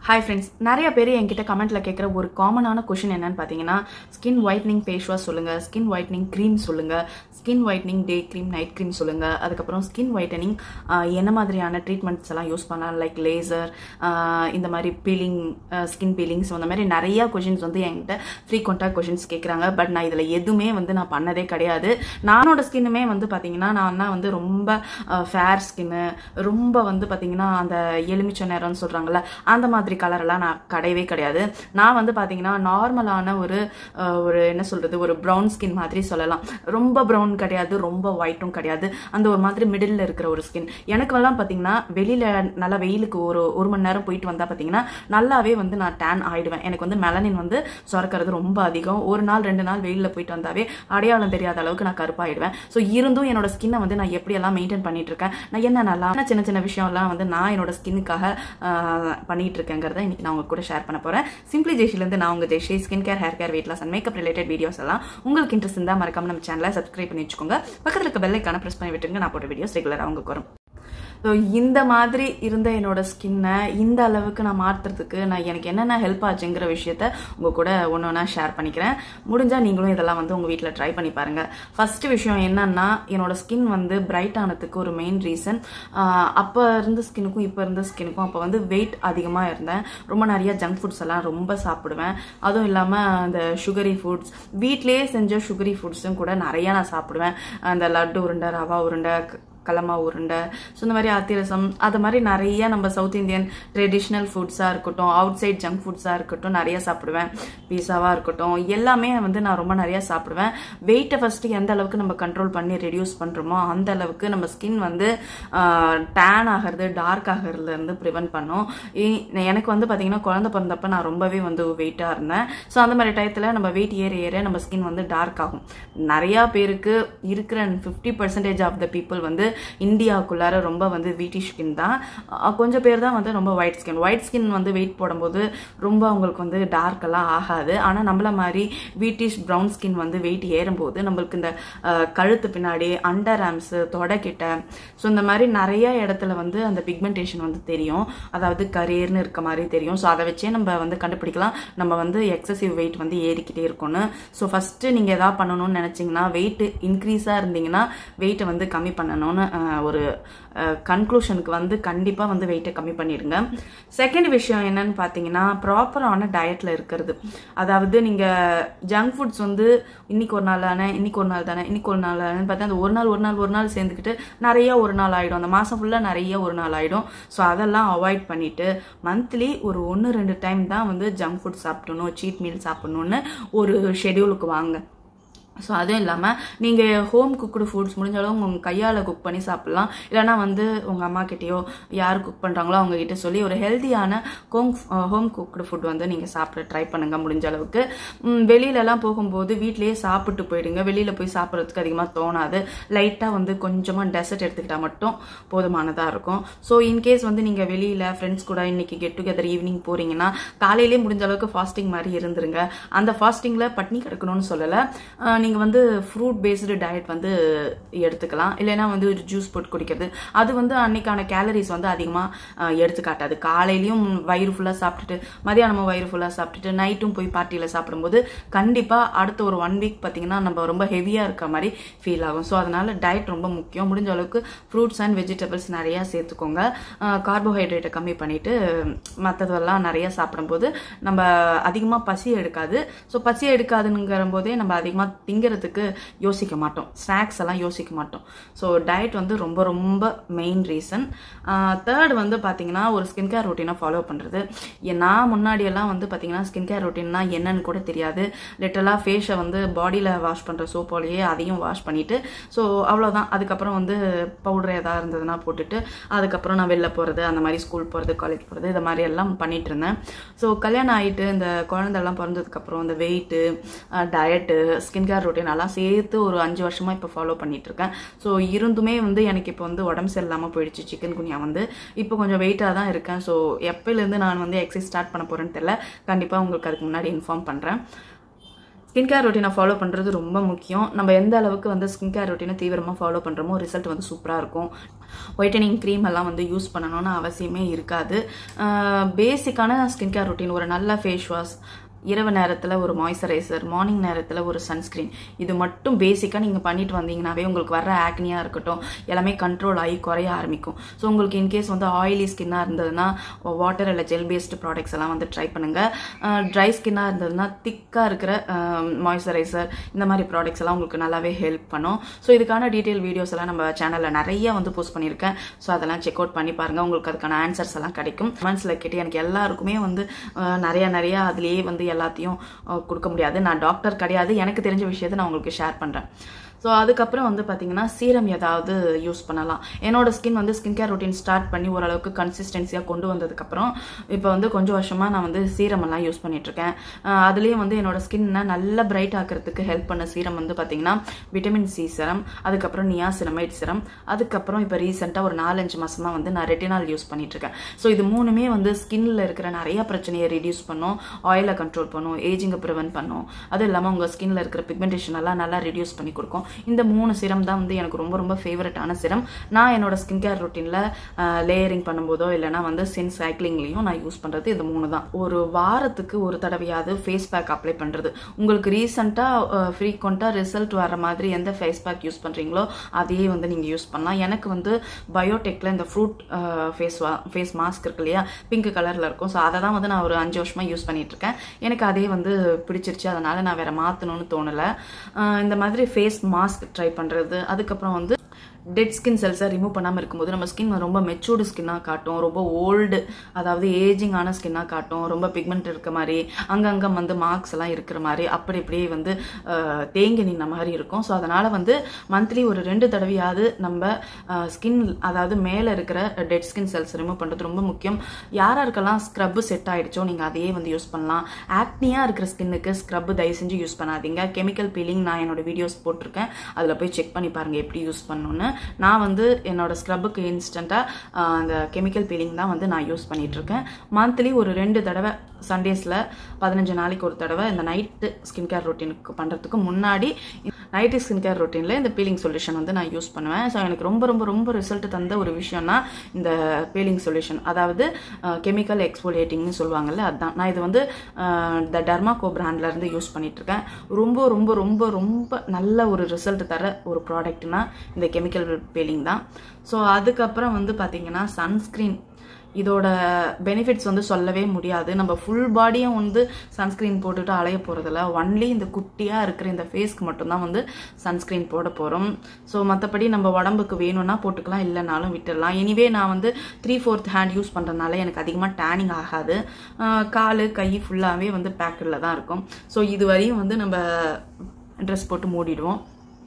hi friends நிறைய பேர் என்கிட்ட கமெண்ட்ல கேட்குற ஒரு காமனான கொஷின் என்னன்னு பார்த்தீங்கன்னா ஸ்கின் ஒயிட்னிங் ஃபேஸ் வாஷ் சொல்லுங்க ஸ்கின் ஒயிட்னிங் க்ரீம் சொல்லுங்க skin whitening day cream night cream சொல்லுங்க அதுக்கப்புறம் ஸ்கின் ஒயிட்டனிங் என்ன மாதிரியான ட்ரீட்மெண்ட்ஸ் எல்லாம் யூஸ் பண்ணலாம் லைக் லேசர் இந்த மாதிரி பீலிங் ஸ்கின் பீலிங்ஸ் அந்த மாதிரி நிறைய கொஷின்ஸ் வந்து என்கிட்ட ஃப்ரீக்வெண்ட்டாக கொஷின்ஸ் கேட்குறாங்க பட் நான் இதில் எதுவுமே வந்து நான் பண்ணதே கிடையாது நானோட ஸ்கின்னுமே வந்து பார்த்தீங்கன்னா நான் தான் வந்து ரொம்ப ஃபேர் ஸ்கின்னு ரொம்ப வந்து பார்த்தீங்கன்னா அந்த எலுமிச்சை நேரம்னு சொல்கிறாங்கல்ல அந்த மாதிரி கலரெல்லாம் நான் கிடையவே கிடையாது நான் வந்து பார்த்தீங்கன்னா நார்மலான ஒரு அஹ், ஒரு என்ன சொல்கிறது ஒரு ப்ரௌன் ஸ்கின் மாதிரி சொல்லலாம் ரொம்ப ப்ரௌன் கிடையாது ரொம்ப ஒயிட்டும் கிடையாது அந்த ஒரு மாதிரி மிடில் இருக்கிற ஒரு ஸ்கின் எனக்கெல்லாம் பார்த்தீங்கன்னா வெளியில் நல்லா வெயிலுக்கு ஒரு ஒரு மணி நேரம் போயிட்டு வந்தால் பார்த்தீங்கன்னா நல்லாவே வந்து நான் டேன் ஆயிடுவேன் எனக்கு வந்து மெலனின் வந்து சுரக்கிறது ரொம்ப அதிகம் ஒரு நாள் ரெண்டு நாள் வெயிலில் போயிட்டு வந்தாவே அடையாளம் தெரியாத அளவுக்கு நான் கருப்பாயிடுவேன் ஸோ இருந்தும் என்னோட ஸ்கின்னை வந்து நான் எப்படியெல்லாம் மெயின்டைன் பண்ணிட்டு இருக்கேன் நான் என்ன நல்லா சின்ன சின்ன விஷயம்லாம் வந்து நான் என்னோட ஸ்கின்னுக்காக பண்ணிட்டு இருக்கேங்கிறத இன்னைக்கு நான் உங்க கூட ஷேர் பண்ண போறேன் சிம்பிளி ஜெய்ஷிலேருந்து நான் உங்க Jaishi skin care hair care weight loss and makeup related videos எல்லாம் உங்களுக்கு இன்ட்ரெஸ்ட் இருந்தால் மறக்காம நம்ம சேனலை சப்ஸ்கிரைப் பண்ணி வச்சுக்கோங்க பக்கத்தில் இருக்க பெல்லைக்கான ப்ரெஸ் பண்ணி விட்டுருங்க நான் போட்ட வீடியோஸ் ரெகுலராக உங்களுக்கு வரும் ஸோ இந்த மாதிரி இருந்த என்னோட ஸ்கின்னை இந்த அளவுக்கு நான் மாற்றுறதுக்கு நான் எனக்கு என்னென்ன ஹெல்ப் ஆச்சுங்கிற விஷயத்த உங்கள் கூட ஒன்று ஒன்றா ஷேர் பண்ணிக்கிறேன் முடிஞ்சால் நீங்களும் இதெல்லாம் வந்து உங்கள் வீட்டில் ட்ரை பண்ணி பாருங்கள் ஃபஸ்ட்டு விஷயம் என்னன்னா என்னோட ஸ்கின் வந்து பிரைட் ஆனதுக்கு ஒரு மெயின் ரீசன் அப்போ இருந்த ஸ்கின்னுக்கும் இப்போ இருந்த ஸ்கின்னுக்கும் அப்போ வந்து வெயிட் அதிகமாக இருந்தேன் ரொம்ப நிறைய ஜங்க் ஃபுட்ஸ் எல்லாம் ரொம்ப சாப்பிடுவேன் அதுவும் இல்லாமல் அந்த சுகரி ஃபுட்ஸ் வீட்டிலேயே செஞ்ச சுகரி ஃபுட்ஸும் கூட நிறைய நான் சாப்பிடுவேன் அந்த லட்டு உருண்டை ரவா உருண்டை க- கலமா உருண்டை ஸோ இந்த மாதிரி அத்திரசம் அது மாதிரி நிறைய நம்ம சவுத் இந்தியன் ட்ரெடிஷ்னல் ஃபுட்ஸாக இருக்கட்டும் அவுட் சைட் ஜங்க் ஃபுட்ஸாக இருக்கட்டும் நிறைய சாப்பிடுவேன் பீஸாவாக இருக்கட்டும் எல்லாமே வந்து நான் ரொம்ப நிறைய சாப்பிடுவேன் வெயிட்டை ஃபஸ்ட்டு எந்த அளவுக்கு நம்ம கண்ட்ரோல் பண்ணி ரெடியூஸ் பண்ணுறோமோ அந்த அளவுக்கு நம்ம ஸ்கின் வந்து டேன் ஆகிறது டார்க் ஆகிறதுலேருந்து ப்ரிவென்ட் பண்ணும் இ- எனக்கு வந்து பார்த்தீங்கன்னா குழந்தை பிறந்தப்ப நான் ரொம்பவே வந்து வெயிட்டாக இருந்தேன் ஸோ அந்த மாதிரி டயத்தில் நம்ம வெயிட் ஏற ஏற நம்ம ஸ்கின் வந்து டார்க் ஆகும் நிறையா பேருக்கு இருக்கிற fifty percentage of the people வந்து இந்தியாவுக்குள்ளார ரொம்ப வந்து வீட்டி ஸ்கின் தான் அஹ் கொஞ்சம் பேர் தான் வந்து ரொம்ப ஒயிட் ஸ்கின் ஒயிட் ஸ்கின் வந்து வெயிட் போடும்போது ரொம்ப அவங்களுக்கு வந்து டார்க் எல்லாம் ஆகாது ஆனால் நம்மள மாதிரி வீட்டிஷ் ப்ரௌன் ஸ்கின் வந்து வெயிட் ஏறும்போது நம்மளுக்கு இந்த அஹ், கழுத்து பின்னாடி அண்டர் ஆம்ஸு தொடக்கிட்ட ஸோ இந்த மாதிரி நிறைய இடத்துல வந்து அந்த பிக்மெண்டேஷன் வந்து தெரியும் அதாவது கரேர்னு இருக்க மாதிரி தெரியும் ஸோ அதை வச்சே நம்ம வந்து கண்டுபிடிக்கலாம் நம்ம வந்து எக்ஸசிவ் வெயிட் வந்து ஏறிக்கிட்டே இருக்கணும் ஸோ ஃபஸ்ட்டு நீங்கள் எதாவது பண்ணணும்னு நினச்சிங்கன்னா வெயிட் இன்க்ரீஸாக இருந்தீங்கன்னா வெயிட்டை வந்து கம்மி பண்ணணும்னு அஹ், ஒரு கன்க்ளூஷனுக்கு வந்து கண்டிப்பாக வந்து வெயிட்டை கம்மி பண்ணிடுங்க செகண்ட் விஷயம் என்னன்னு பார்த்தீங்கன்னா ப்ராப்பரான டயட்டில் இருக்கிறது அதாவது நீங்கள் ஜங்க் ஃபுட்ஸ் வந்து இன்னைக்கு ஒரு நாள் தானே இன்னைக்கு ஒரு நாள் தானே இன்னைக்கு ஒரு நாள் தானே பார்த்தா அந்த ஒரு நாள் ஒரு நாள் ஒரு நாள் சேர்ந்துக்கிட்டு நிறைய ஒரு நாள் ஆகிடும் அந்த மாதம் ஃபுல்லாக நிறைய ஒரு நாள் ஆகிடும் ஸோ அதெல்லாம் அவாய்ட் பண்ணிட்டு மந்த்லி ஒரு ஒன்று ரெண்டு டைம் தான் வந்து ஜங்க் ஃபுட் சாப்பிடணும் சீட் மீல் சாப்பிடணும்னு ஒரு ஷெடியூலுக்கு வாங்க ஸோ அதுவும் இல்லாமல் நீங்கள் ஹோம் குக்குடு ஃபுட்ஸ் முடிஞ்ச அளவு உங்கள் கையால் குக் பண்ணி சாப்பிட்லாம் இல்லைனா வந்து உங்கள் அம்மா கிட்டேயோ யார் குக் பண்ணுறாங்களோ அவங்க கிட்ட சொல்லி ஒரு ஹெல்த்தியான ஹோம் ஹோம் குக்குடு ஃபுட் வந்து நீங்கள் சாப்பிட ட்ரை பண்ணுங்கள் முடிஞ்ச அளவுக்கு ம், வெளியிலலாம் போகும்போது வீட்டிலேயே சாப்பிட்டு போயிடுங்க வெளியில் போய் சாப்பிட்றதுக்கு அதிகமாக தோணாது லைட்டாக வந்து கொஞ்சமாக டெசர்ட் எடுத்துக்கிட்டால் மட்டும் போதுமானதாக இருக்கும் ஸோ இன்கேஸ் வந்து நீங்கள் வெளியில் ஃப்ரெண்ட்ஸ் கூட இன்னைக்கு கெட் டுகெதர் ஈவினிங் போகிறீங்கன்னா காலையிலேயே முடிஞ்ச அளவுக்கு ஃபாஸ்டிங் மாதிரி இருந்துருங்க அந்த ஃபாஸ்டிங்கில் பட்னி கிடக்கணும்னு சொல்லலை நீங்கள் வந்து ஃப்ரூட் பேஸ்டு டயட் வந்து எடுத்துக்கலாம் இல்லைன்னா வந்து ஜூஸ் போட்டு குடிக்கிறது அது வந்து அன்னைக்கான கேலரிஸ் வந்து அதிகமாக எடுத்து காட்டாது காலையிலையும் வயிறு ஃபுல்லாக சாப்பிட்டுட்டு மதியானமும் வயிறு ஃபுல்லாக சாப்பிட்டுட்டு நைட்டும் போய் பார்ட்டியில் சாப்பிடும்போது கண்டிப்பாக அடுத்த ஒரு ஒன் வீக் பார்த்தீங்கன்னா நம்ம ரொம்ப ஹெவியாக இருக்க மாதிரி ஃபீல் ஆகும் ஸோ அதனால டயட் ரொம்ப முக்கியம் முடிஞ்ச அளவுக்கு ஃப்ரூட்ஸ் அண்ட் வெஜிடபிள்ஸ் நிறையா சேர்த்துக்கோங்க கார்போஹைட்ரேட்டை கம்மி பண்ணிட்டு மற்றதெல்லாம் நிறைய சாப்பிடும்போது நம்ம அதிகமாக பசி எடுக்காது ஸோ பசி எடுக்காதுங்கிற போதே நம்ம அதிகமாக திங்கிறதுக்கு யோசிக்க மாட்டோம் ஸ்நாக்ஸ் எல்லாம் யோசிக்க மாட்டோம் ஸோ டயட் வந்து ரொம்ப ரொம்ப மெயின் ரீசன் தேர்ட் வந்து பார்த்தீங்கன்னா ஒரு ஸ்கின் கேர் ரொட்டீனை ஃபாலோ பண்ணுறது நான் முன்னாடியெல்லாம் வந்து பார்த்தீங்கன்னா ஸ்கின் கேர் ரொட்டீன்னா என்னன்னு கூட தெரியாது லிட்டலாக ஃபேஸை வந்து பாடியில் வாஷ் பண்ணுற சோப்போலையே அதையும் வாஷ் பண்ணிவிட்டு ஸோ அவ்வளோதான் அதுக்கப்புறம் வந்து பவுடர் எதாவது இருந்ததுன்னா போட்டுட்டு அதுக்கப்புறம் நான் வெளில போகிறது அந்த மாதிரி ஸ்கூல் போகிறது காலேஜ் போகிறது இது மாதிரி எல்லாம் பண்ணிட்டு இருந்தேன் ஸோ கல்யாணம் ஆகிட்டு இந்த குழந்தைலாம் பிறந்ததுக்கப்புறம் இந்த weight diet skin care routine எல்லாம் சேர்த்து ஒரு அஞ்சு வருஷமாக இப்போ ஃபாலோ பண்ணிட்டு இருக்கேன் ஸோ இருந்துமே வந்து எனக்கு இப்போ வந்து உடம்பு சரியில்லாமல் போயிடுச்சு சிக்கன் குனியா வந்து இப்போ கொஞ்சம் வெயிட்டாக தான் இருக்கேன் ஸோ எப்போலேருந்து நான் வந்து எக்ஸசைஸ் ஸ்டார்ட் பண்ண போகிறேன்னு தெரியல கண்டிப்பாக உங்களுக்கு அதுக்கு முன்னாடி இன்ஃபார்ம் பண்ணுறேன் ஸ்கின் கேர் ரொட்டீனை ஃபாலோ பண்ணுறது ரொம்ப முக்கியம் நம்ம எந்த அளவுக்கு வந்து ஸ்கின் கேர் ரொட்டீனை தீவிரமாக ஃபாலோ பண்ணுறோமோ ரிசல்ட் வந்து சூப்பராக இருக்கும் ஒயிட்டனிங் க்ரீம் எல்லாம் வந்து யூஸ் பண்ணணும்னு அவசியமே இருக்காது பேசிக்கான ஸ்கின் கேர் ரொட்டீன் ஒரு நல்ல ஃபேஸ் வாஷ் இரவு நேரத்தில் ஒரு மாய்ஸ்சரைசர் மார்னிங் நேரத்தில் ஒரு சன்ஸ்க்ரீன் இது மட்டும் பேசிக்காக நீங்கள் பண்ணிட்டு வந்தீங்கன்னாவே உங்களுக்கு வர ஆக்னியாக இருக்கட்டும் எல்லாமே கண்ட்ரோல் ஆகி குறைய ஆரம்பிக்கும் ஸோ உங்களுக்கு இன்கேஸ் வந்து ஆயிலி ஸ்கின்னாக இருந்ததுன்னா வாட்டர் இல்லை ஜெல் பேஸ்டு ப்ராடக்ட்ஸ் எல்லாம் வந்து ட்ரை பண்ணுங்கள் ட்ரை ஸ்கின்னாக இருந்ததுன்னா திக்காக இருக்கிற மாய்ஸ்சரைசர் இந்த மாதிரி ப்ராடக்ட்ஸ் எல்லாம் உங்களுக்கு நல்லாவே ஹெல்ப் பண்ணும் ஸோ இதுக்கான டீட்டெயில் வீடியோஸ் எல்லாம் நம்ம சேனலில் நிறைய வந்து போஸ்ட் பண்ணியிருக்கேன் ஸோ அதெல்லாம் செக் அவுட் பண்ணி பாருங்கள் உங்களுக்கு அதுக்கான ஆன்சர்ஸ் எல்லாம் கிடைக்கும் கமெண்ட்ஸில் கேட்டு எனக்கு எல்லாருக்குமே வந்து அஹ், நிறைய நிறைய அதுலேயே வந்து எல்லாத்தையும் அஹ், கொடுக்க முடியாது நான் டாக்டர் கிடையாது எனக்கு தெரிஞ்ச விஷயத்தை நான் உங்களுக்கு ஷேர் பண்ணுறேன் ஸோ அதுக்கப்புறம் வந்து பார்த்தீங்கன்னா சீரம் ஏதாவது யூஸ் பண்ணலாம் என்னோட ஸ்கின் வந்து ஸ்கின் கேர் ரொட்டீன் ஸ்டார்ட் பண்ணி ஓரளவுக்கு கன்சிஸ்டன்சியாக கொண்டு வந்ததுக்கப்புறம் இப்போ வந்து கொஞ்சம் வருஷமாக நான் வந்து சீரம் எல்லாம் யூஸ் பண்ணிகிட்ருக்கேன் அதுலேயும் வந்து என்னோட ஸ்கின்னை நல்ல பிரைட் ஆக்கிறதுக்கு ஹெல்ப் பண்ண சீரம் வந்து பார்த்தீங்கன்னா விட்டமின் சி சிரம் அதுக்கப்புறம் நியாசினமைட் சிரம் அதுக்கப்புறம் இப்போ ரீசெண்டாக ஒரு நாலஞ்சு மாசமா வந்து நான் ரெட்டினால் யூஸ் பண்ணிகிட்ருக்கேன் ஸோ இது மூணுமே வந்து ஸ்கின்ல இருக்கிற நிறைய பிரச்சனையை ரெடியூஸ் பண்ணும் ஆயிலை கண்ட்ரோல் பண்ணும் ஏஜிங்கை ப்ரிவென்ட் பண்ணும் அது இல்லாமல் உங்கள் ஸ்கின்ல இருக்கிற பிக்மெண்டேஷன் எல்லாம் நல்லா ரெடியூஸ் பண்ணி கொடுக்கும் இந்த மூணு சிரம் தான் வந்து எனக்கு ரொம்ப ரொம்ப ஃபேவரட்டான சிரம் நான் என்னோட ஸ்கின் கேர் ரொட்டீனில் லேயரிங் பண்ணும்போதோ இல்லைனா வந்து சின் சைக்கிளிங்லையும் நான் யூஸ் பண்ணுறது இந்த மூணு தான் ஒரு வாரத்துக்கு ஒரு தடவையாவது ஃபேஸ் பேக் அப்ளை பண்ணுறது உங்களுக்கு ரீசெண்டாக ஃப்ரீக்வெண்ட்டாக ரிசல்ட் வர மாதிரி எந்த ஃபேஸ் பேக் யூஸ் பண்ணுறீங்களோ அதையே வந்து நீங்கள் யூஸ் பண்ணலாம் எனக்கு வந்து பயோடெக்கில் இந்த ஃப்ரூட் ஃபேஸ் வா ஃபேஸ் மாஸ்க் இருக்கு இல்லையா பிங்க் கலரில் இருக்கும் ஸோ அதை தான் வந்து நான் ஒரு அஞ்சு வருஷமாக யூஸ் பண்ணிட்டு இருக்கேன் எனக்கு அதே வந்து பிடிச்சிருச்சு அதனால நான் வேற மாற்றணும்னு தோணலை அஹ் இந்த மாதிரி ஃபேஸ் மாஸ்க் ட்ரை பண்ணுறது அதுக்கப்புறம் வந்து டெட் ஸ்கின் செல்ஸை ரிமூவ் பண்ணாமல் இருக்கும்போது நம்ம ஸ்கின் ரொம்ப மெச்சூர்டு ஸ்கின்னாக காட்டும் ரொம்ப ஓல்டு அதாவது ஏஜிங்கான ஸ்கின்னாக காட்டும் ரொம்ப பிக்மெண்ட் இருக்க மாதிரி அங்கங்கே வந்து மார்க்ஸ் எல்லாம் இருக்கிற மாதிரி அப்படி இப்படியே வந்து அஹ், தேங்கி நின்ன மாதிரி இருக்கும் ஸோ அதனால் வந்து மந்த்லி ஒரு ரெண்டு தடவையாவது நம்ம ஸ்கின் அதாவது மேலே இருக்கிற டெட் ஸ்கின் செல்ஸ் ரிமூவ் பண்ணுறது ரொம்ப முக்கியம் யார் யாருக்கெல்லாம் ஸ்க்ரப்பு செட் ஆயிடுச்சோ நீங்கள் அதையே வந்து யூஸ் பண்ணலாம் ஆக்னியாக இருக்கிற ஸ்கின்னுக்கு ஸ்க்ரப்பு தயவு செஞ்சு யூஸ் பண்ணாதீங்க கெமிக்கல் பீலிங் நான் என்னோட வீடியோஸ் போட்டிருக்கேன் அதில் போய் செக் பண்ணி பாருங்கள் எப்படி யூஸ் பண்ணணும்னு நான் வந்து என்னோட ஸ்க்ரப்புக்கு இன்ஸ்டண்ட்டாக அந்த கெமிக்கல் பீலிங் தான் வந்து நான் யூஸ் பண்ணிட்டு இருக்கேன் மந்த்லி ஒரு ரெண்டு தடவை சண்டேஸில் பதினஞ்சு நாளைக்கு ஒரு தடவை இந்த நைட்டு ஸ்கின் கேர் ரொட்டீனுக்கு பண்ணுறதுக்கு முன்னாடி நைட்டு ஸ்கின் கேர் ரொட்டீனில் இந்த பீலிங் சொல்யூஷன் வந்து நான் யூஸ் பண்ணுவேன் ஸோ எனக்கு ரொம்ப ரொம்ப ரொம்ப ரிசல்ட் தந்த ஒரு விஷயம்னா இந்த பீலிங் சொல்யூஷன் அதாவது கெமிக்கல் எக்ஸ்போலியேட்டிங்னு சொல்லுவாங்கல்ல அதுதான் நான் இது வந்து த டர்மாகோ பிராண்ட்ல இருந்து யூஸ் பண்ணிட்டு இருக்கேன் ரொம்ப ரொம்ப ரொம்ப ரொம்ப நல்ல ஒரு ரிசல்ட் தர ஒரு ப்ராடக்ட்னா இந்த கெமிக்கல் பீலிங் தான் ஸோ அதுக்கப்புறம் வந்து பார்த்தீங்கன்னா சன்ஸ்க்ரீன் இதோட பெனிஃபிட்ஸ் வந்து சொல்லவே முடியாது நம்ம ஃபுல் பாடியும் வந்து சன்ஸ்க்ரீன் போட்டுட்டு அலைய போகிறதில்ல ஒன்லி இந்த குட்டியாக இருக்கிற இந்த ஃபேஸ்க்கு மட்டும்தான் வந்து சன்ஸ்க்ரீன் போட போகிறோம் ஸோ மற்றபடி நம்ம உடம்புக்கு வேணும்னா போட்டுக்கலாம் இல்லைனாலும் விட்டுடலாம் எனிவே நான் வந்து த்ரீ ஃபோர்த் ஹேண்ட் யூஸ் பண்ணுறதுனால எனக்கு அதிகமாக டேனிங் ஆகாது ஆஹ் காலு கை ஃபுல்லாகவே வந்து பேக்கரில் தான் இருக்கும் ஸோ இது வரையும் வந்து நம்ம ட்ரெஸ் போட்டு மூடிடுவோம்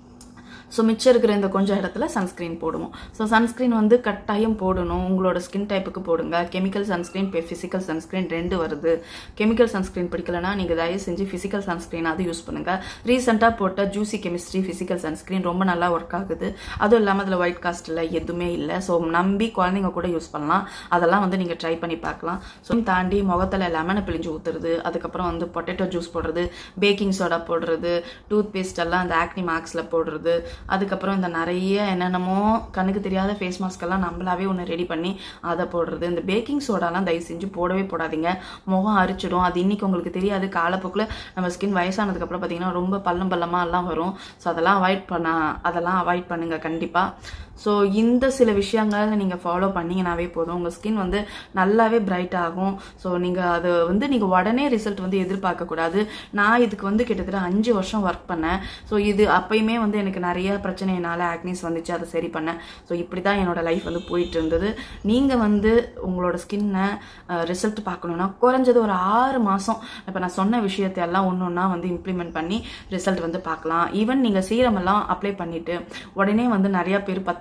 ஸோ மிச்சம் இருக்கிற இந்த கொஞ்சம் இடத்துல சன்ஸ்க்ரீன் போடுவோம் ஸோ சன்ஸ்க்ரீன் வந்து கட்டாயம் போடணும் உங்களோட ஸ்கின் டைப்புக்கு போடுங்க கெமிக்கல் சன்ஸ்க்ரீன் இப்போ ஃபிசிக்கல் சன்ஸ்க்ரீன் ரெண்டு வருது கெமிக்கல் சன்ஸ்க்ரீன் பிடிக்கலனா நீங்கள் தயவு செஞ்சு ஃபிசிக்கல் சன்ஸ்க்ரீனாவது யூஸ் பண்ணுங்கள் ரீசெண்டாக போட்ட ஜூசி கெமிஸ்ட்ரி ஃபிசிக்கல் சன்ஸ்க்ரீன் ரொம்ப நல்லா ஒர்க் ஆகுது அதுவும் இல்லாமல் அதில் ஒயிட் காஸ்ட் இல்லை எதுவுமே இல்லை ஸோ நம்பி குழந்தைங்க கூட யூஸ் பண்ணலாம் அதெல்லாம் வந்து நீங்கள் ட்ரை பண்ணி பார்க்கலாம் ஸோ தாண்டி முகத்தில் லெமனை பிழிஞ்சு ஊற்றுறது அதுக்கப்புறம் வந்து பொட்டேட்டோ ஜூஸ் போடுறது பேக்கிங் சோடா போடுறது டூத் பேஸ்ட் எல்லாம் அந்த ஆக்னி மார்க்ஸில் போடுறது அதுக்கப்புறம் இந்த நிறைய என்னென்னமோ கண்ணுக்கு தெரியாத ஃபேஸ் மாஸ்க் எல்லாம் நம்மளாவே ஒன்று ரெடி பண்ணி அதை போடுறது இந்த பேக்கிங் சோடாலாம் தயவு செஞ்சு போடவே போடாதீங்க முகம் அரிச்சிடும் அது இன்னைக்கு உங்களுக்கு தெரியாது காலப்போக்கில் நம்ம ஸ்கின் வயசானதுக்கப்புறம் பார்த்தீங்கன்னா ரொம்ப பள்ளம் பள்ளமாக எல்லாம் வரும் ஸோ அதெல்லாம் அவாய்ட் பண்ண அதெல்லாம் அவாய்ட் பண்ணுங்க கண்டிப்பாக ஸோ இந்த சில விஷயங்களை நீங்கள் ஃபாலோ பண்ணீங்கன்னாவே போதும் உங்கள் ஸ்கின் வந்து நல்லாவே பிரைட் ஆகும் ஸோ நீங்கள் அது வந்து நீங்கள் உடனே ரிசல்ட் வந்து எதிர்பார்க்கக்கூடாது நான் இதுக்கு வந்து கிட்டத்தட்ட அஞ்சு வருஷம் ஒர்க் பண்ணேன் ஸோ இது அப்பயுமே வந்து எனக்கு நிறைய பிரச்சனையினால ஆக்னிஸ் வந்துச்சு அதை சரி பண்ணேன் ஸோ இப்படி தான் என்னோட லைஃப் வந்து போயிட்டு இருந்தது நீங்கள் வந்து உங்களோட ஸ்கின்னை ரிசல்ட் பார்க்கணுன்னா குறைஞ்சது ஒரு ஆறு மாதம் இப்போ நான் சொன்ன விஷயத்தை எல்லாம் ஒன்று ஒன்றா வந்து இம்ப்ளிமெண்ட் பண்ணி ரிசல்ட் வந்து பார்க்கலாம் ஈவன் நீங்கள் சீரம் எல்லாம் அப்ளை பண்ணிட்டு உடனே வந்து நிறைய பேர் பத்து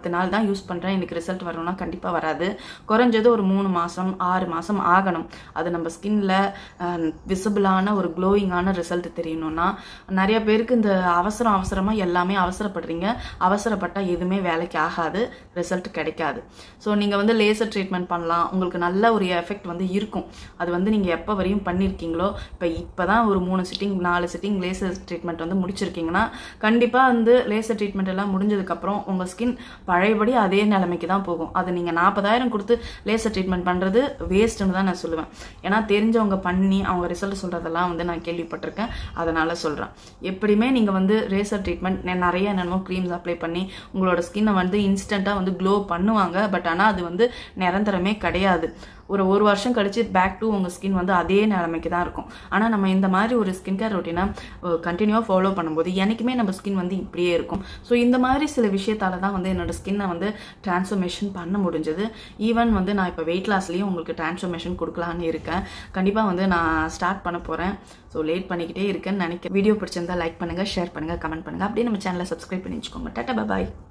நாள் தான் யூஸ் பண்ணுறேன் எனக்கு ரிசல்ட் வரணும்னா கண்டிப்பாக வராது குறைஞ்சது ஒரு மூணு மாதம் ஆறு மாதம் ஆகணும் அது நம்ம ஸ்கின்ல விசிபிளான ஒரு க்ளோயிங்கான ரிசல்ட் தெரியணும்னா நிறைய பேருக்கு இந்த அவசரம் அவசரமாக எல்லாமே அவசரப்படுறீங்க அவசரப்பட்டால் எதுவுமே வேலைக்கு ஆகாது ரிசல்ட் கிடைக்காது ஸோ நீங்கள் வந்து லேசர் ட்ரீட்மெண்ட் பண்ணலாம் உங்களுக்கு நல்ல ஒரு எஃபெக்ட் வந்து இருக்கும் அது வந்து நீங்கள் எப்போ வரையும் பண்ணியிருக்கீங்களோ இப்போ இப்போ தான் ஒரு மூணு சிட்டிங் நாலு சிட்டிங் லேசர் ட்ரீட்மெண்ட் வந்து முடிச்சிருக்கீங்கன்னா கண்டிப்பாக வந்து லேசர் ட்ரீட்மெண்ட் எல்லாம் முடிஞ்சதுக்கப்புறம் உங்கள் ஸ்கின் பழையபடி அதே நிலைமைக்கு தான் போகும் அது நீங்கள் நாற்பதாயிரம் கொடுத்து லேசர் ட்ரீட்மெண்ட் பண்ணுறது வேஸ்ட்டுன்னு தான் நான் சொல்லுவேன் ஏன்னா தெரிஞ்சவங்க பண்ணி அவங்க ரிசல்ட் சொல்கிறதெல்லாம் வந்து நான் கேள்விப்பட்டிருக்கேன் அதனால் சொல்கிறேன் எப்படியுமே நீங்கள் வந்து லேசர் ட்ரீட்மெண்ட் நிறைய என்னென்னமோ க்ரீம்ஸ் அப்ளை பண்ணி உங்களோட ஸ்கின்னை வந்து இன்ஸ்டண்ட்டாக வந்து க்ளோ பண்ணுவாங்க பட் ஆனால் அது வந்து நிரந்தரமே கிடையாது ஒரு ஒரு வருஷம் கழிச்சு பேக் டு உங்கள் ஸ்கின் வந்து அதே நிலைமைக்கு தான் இருக்கும் ஆனால் நம்ம இந்த மாதிரி ஒரு ஸ்கின் கேர் ரொட்டீனை கண்டினியூவாக ஃபாலோ பண்ணும்போது எனக்குமே நம்ம ஸ்கின் வந்து இப்படியே இருக்கும் ஸோ இந்த மாதிரி சில விஷயத்தால தான் வந்து என்னோட ஸ்கின்னை வந்து டிரான்ஸ்ஃபர்மேஷன் பண்ண முடிஞ்சது ஈவன் வந்து நான் இப்போ வெயிட் லாஸ்லேயும் உங்களுக்கு டிரான்ஸ்ஃபர்மேஷன் கொடுக்கலான்னு இருக்கேன் கண்டிப்பாக வந்து நான் ஸ்டார்ட் பண்ண போகிறேன் ஸோ லேட் பண்ணிக்கிட்டே இருக்கேன்னு நினைக்கிறேன் வீடியோ பிடிச்சிருந்தா லைக் பண்ணுங்கள் ஷேர் பண்ணுங்கள் கமெண்ட் பண்ணுங்கள் அப்படியே நம்ம சேனலை சப்ஸ்கிரைப் பண்ணி வச்சுக்கோங்க டாட்டா பாய்